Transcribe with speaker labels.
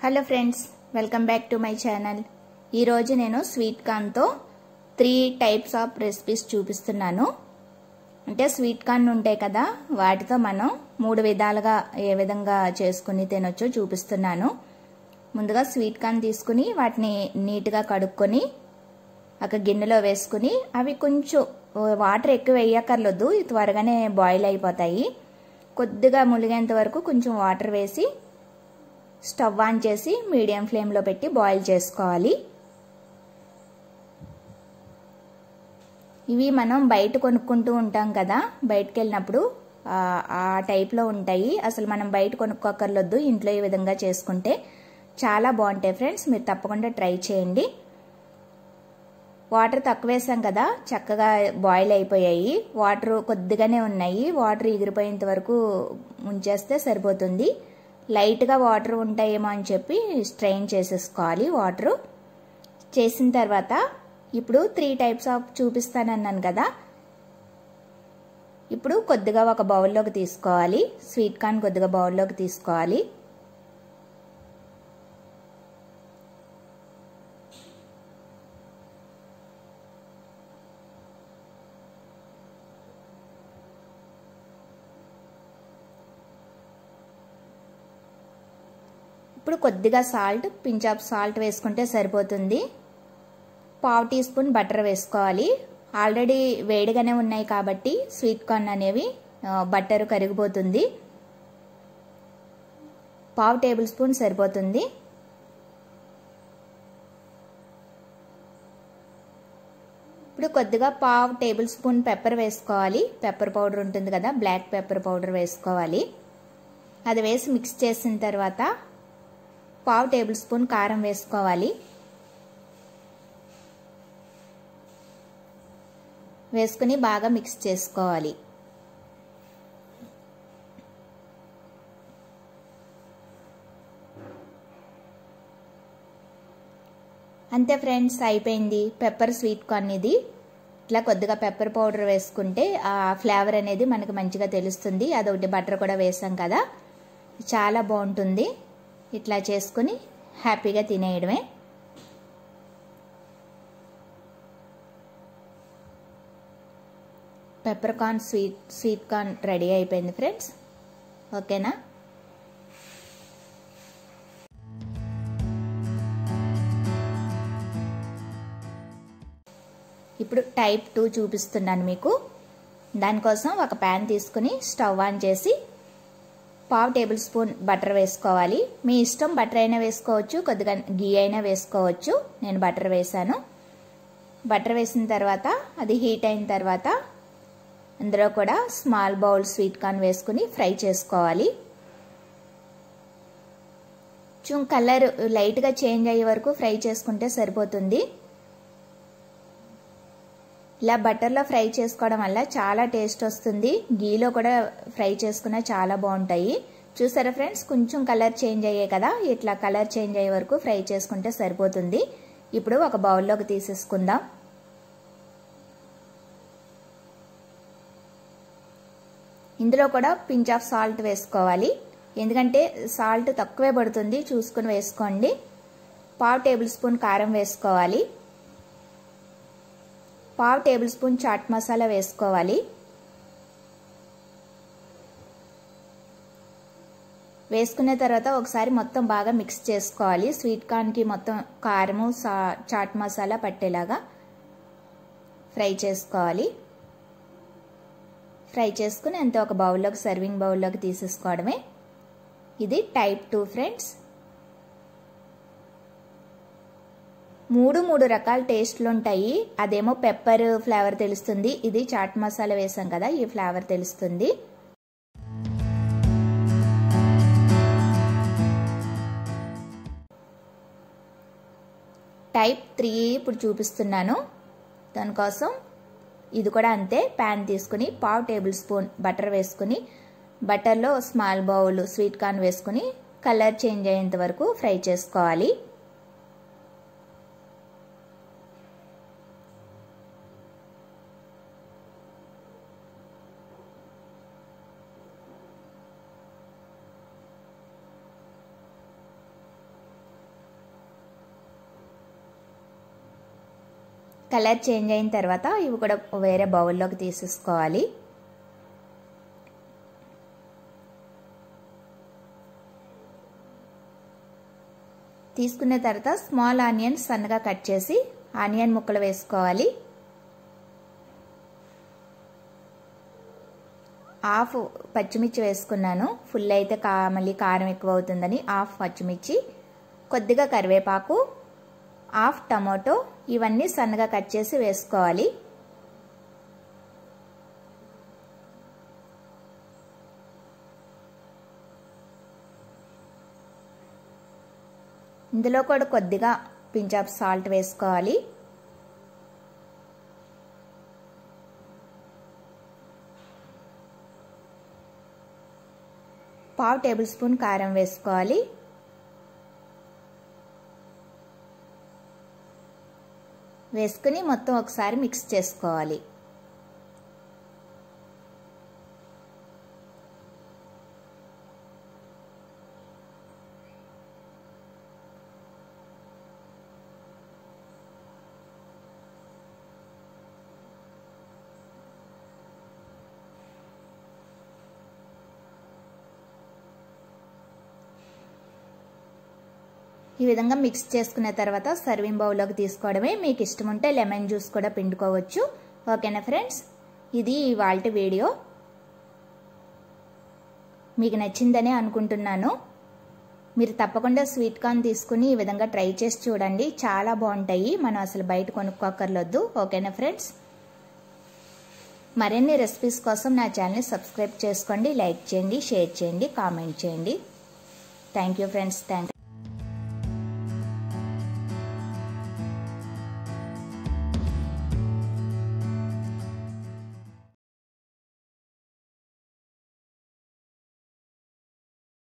Speaker 1: hello friends welcome back to my channel ఈరోజు నేను sweet కార్న్తో త్రీ టైప్స్ ఆఫ్ రెసిపీస్ చూపిస్తున్నాను అంటే స్వీట్ కార్న్ ఉంటాయి కదా వాటితో మనం మూడు విధాలుగా ఏ విధంగా చేసుకుని తినొచ్చో చూపిస్తున్నాను ముందుగా స్వీట్ కార్న్ తీసుకుని వాటిని నీట్గా కడుక్కొని ఒక గిన్నెలో వేసుకుని అవి కొంచెం వాటర్ ఎక్కువ వేయక్కర్లొద్దు త్వరగానే బాయిల్ అయిపోతాయి కొద్దిగా ములిగేంత వరకు కొంచెం వాటర్ వేసి స్టవ్ ఆన్ చేసి మీడియం ఫ్లేమ్లో పెట్టి బాయిల్ చేసుకోవాలి ఇవి మనం బయట కొనుక్కుంటూ ఉంటాం కదా బయటకు వెళ్ళినప్పుడు ఆ టైప్లో ఉంటాయి అసలు మనం బయట కొనుక్కోకర్లొద్దు ఇంట్లో ఈ విధంగా చేసుకుంటే చాలా బాగుంటాయి ఫ్రెండ్స్ మీరు తప్పకుండా ట్రై చేయండి వాటర్ తక్కువ వేసాం కదా చక్కగా బాయిల్ అయిపోయాయి వాటర్ కొద్దిగానే ఉన్నాయి వాటర్ ఎగిరిపోయేంత వరకు ఉంచేస్తే సరిపోతుంది లైట్గా వాటర్ ఉంటాయేమో అని చెప్పి స్ట్రెయిన్ చేసేసుకోవాలి వాటరు చేసిన తర్వాత ఇప్పుడు త్రీ టైప్స్ ఆఫ్ చూపిస్తానన్నాను కదా ఇప్పుడు కొద్దిగా ఒక బౌల్లోకి తీసుకోవాలి స్వీట్ కార్న్ కొద్దిగా బౌల్లోకి తీసుకోవాలి ఇప్పుడు కొద్దిగా సాల్ట్ పించ్ ఆఫ్ సాల్ట్ వేసుకుంటే సరిపోతుంది పావు టీ స్పూన్ బటర్ వేసుకోవాలి ఆల్రెడీ వేడిగానే ఉన్నాయి కాబట్టి స్వీట్ కార్న్ అనేవి బటర్ కరిగిపోతుంది పావు టేబుల్ స్పూన్ సరిపోతుంది ఇప్పుడు కొద్దిగా పావు టేబుల్ స్పూన్ పెప్పర్ వేసుకోవాలి పెప్పర్ పౌడర్ ఉంటుంది కదా బ్లాక్ పెప్పర్ పౌడర్ వేసుకోవాలి అది వేసి మిక్స్ చేసిన తర్వాత పావు టేబుల్ స్పూన్ కారం వేసుకోవాలి వేసుకుని బాగా మిక్స్ చేసుకోవాలి అంతే ఫ్రెండ్స్ అయిపోయింది పెప్పర్ స్వీట్ కార్న్ ఇది ఇట్లా కొద్దిగా పెప్పర్ పౌడర్ వేసుకుంటే ఆ ఫ్లేవర్ అనేది మనకు మంచిగా తెలుస్తుంది అదొకటి బటర్ కూడా వేసాం కదా చాలా బాగుంటుంది ఇట్లా చేసుకుని హ్యాపీగా తినేయడమే pepper corn sweet sweet corn ready అయిపోయింది ఫ్రెండ్స్ ఓకేనా ఇప్పుడు టైప్ టూ చూపిస్తున్నాను మీకు దానికోసం ఒక ప్యాన్ తీసుకుని స్టవ్ ఆన్ చేసి పావు టేబుల్ స్పూన్ బటర్ వేసుకోవాలి మీ ఇష్టం బటర్ అయినా వేసుకోవచ్చు కొద్దిగా గీ అయినా వేసుకోవచ్చు నేను బటర్ వేసాను బటర్ వేసిన తర్వాత అది హీట్ అయిన తర్వాత అందులో కూడా స్మాల్ బౌల్ స్వీట్ కార్న్ వేసుకుని ఫ్రై చేసుకోవాలి కొంచెం కలర్ లైట్గా చేంజ్ అయ్యే వరకు ఫ్రై చేసుకుంటే సరిపోతుంది ఇలా బటర్లో ఫ్రై చేసుకోవడం వల్ల చాలా టేస్ట్ వస్తుంది గీలో కూడా ఫ్రై చేసుకున్న చాలా బాగుంటాయి చూసారా ఫ్రెండ్స్ కొంచెం కలర్ చేంజ్ అయ్యాయి కదా ఇట్లా కలర్ చేంజ్ అయ్యే వరకు ఫ్రై చేసుకుంటే సరిపోతుంది ఇప్పుడు ఒక బౌల్లోకి తీసేసుకుందాం ఇందులో కూడా పించ్ ఆఫ్ సాల్ట్ వేసుకోవాలి ఎందుకంటే సాల్ట్ తక్కువే పడుతుంది చూసుకుని వేసుకోండి పావు టేబుల్ స్పూన్ కారం వేసుకోవాలి పావు టేబుల్ స్పూన్ చాట్ మసాలా వేసుకోవాలి వేసుకున్న తర్వాత ఒకసారి మొత్తం బాగా మిక్స్ చేసుకోవాలి స్వీట్ కార్న్కి మొత్తం కారము సా చాట్ మసాలా పట్టేలాగా ఫ్రై చేసుకోవాలి ఫ్రై చేసుకుని అంత ఒక బౌల్లోకి సర్వింగ్ బౌల్లోకి తీసేసుకోవడమే ఇది టైప్ టూ ఫ్రెండ్స్ మూడు మూడు రకాల టేస్ట్లు ఉంటాయి అదేమో పెప్పర్ ఫ్లేవర్ తెలుస్తుంది ఇది చాట్ మసాలా వేసాం కదా ఈ ఫ్లేవర్ తెలుస్తుంది టైప్ త్రీ ఇప్పుడు చూపిస్తున్నాను దానికోసం ఇది కూడా అంతే ప్యాన్ తీసుకుని పావు టేబుల్ స్పూన్ బటర్ వేసుకుని బటర్లో స్మాల్ బౌల్ స్వీట్ కార్న్ వేసుకుని కలర్ చేంజ్ అయ్యేంత వరకు ఫ్రై చేసుకోవాలి కలర్ చేంజ్ అయిన తర్వాత ఇవి కూడా వేరే బౌల్లోకి తీసేసుకోవాలి తీసుకున్న తర్వాత స్మాల్ ఆనియన్ సన్నగా కట్ చేసి ఆనియన్ ముక్కలు వేసుకోవాలి హాఫ్ పచ్చిమిర్చి వేసుకున్నాను ఫుల్ అయితే కా మళ్ళీ కారం ఎక్కువ అవుతుందని హాఫ్ పచ్చిమిర్చి కొద్దిగా కరివేపాకు హాఫ్ టమాటో ఇవన్నీ సన్నగా కట్ చేసి వేసుకోవాలి ఇందులో కూడా కొద్దిగా పించ్ ఆఫ్ సాల్ట్ వేసుకోవాలి పావు టేబుల్ స్పూన్ కారం వేసుకోవాలి వేసుకుని మొత్తం ఒకసారి మిక్స్ చేసుకోవాలి ఈ విధంగా మిక్స్ చేసుకున్న తర్వాత సర్వింగ్ బౌల్లోకి తీసుకోవడమే మీకు ఇష్టం ఉంటే లెమన్ జ్యూస్ కూడా పిండుకోవచ్చు ఓకేనా ఫ్రెండ్స్ ఇది ఇవాళ వీడియో మీకు నచ్చిందనే అనుకుంటున్నాను మీరు తప్పకుండా స్వీట్ కార్న్ తీసుకుని ఈ విధంగా ట్రై చేసి చూడండి చాలా బాగుంటాయి మనం అసలు బయట కొనుక్కోకర్లొద్దు ఓకేనా ఫ్రెండ్స్ మరిన్ని రెసిపీస్ కోసం నా ఛానల్ని సబ్స్క్రైబ్ చేసుకోండి లైక్ చేయండి షేర్ చేయండి కామెంట్ చేయండి థ్యాంక్ యూ ఫ్రెండ్స్ థ్యాంక్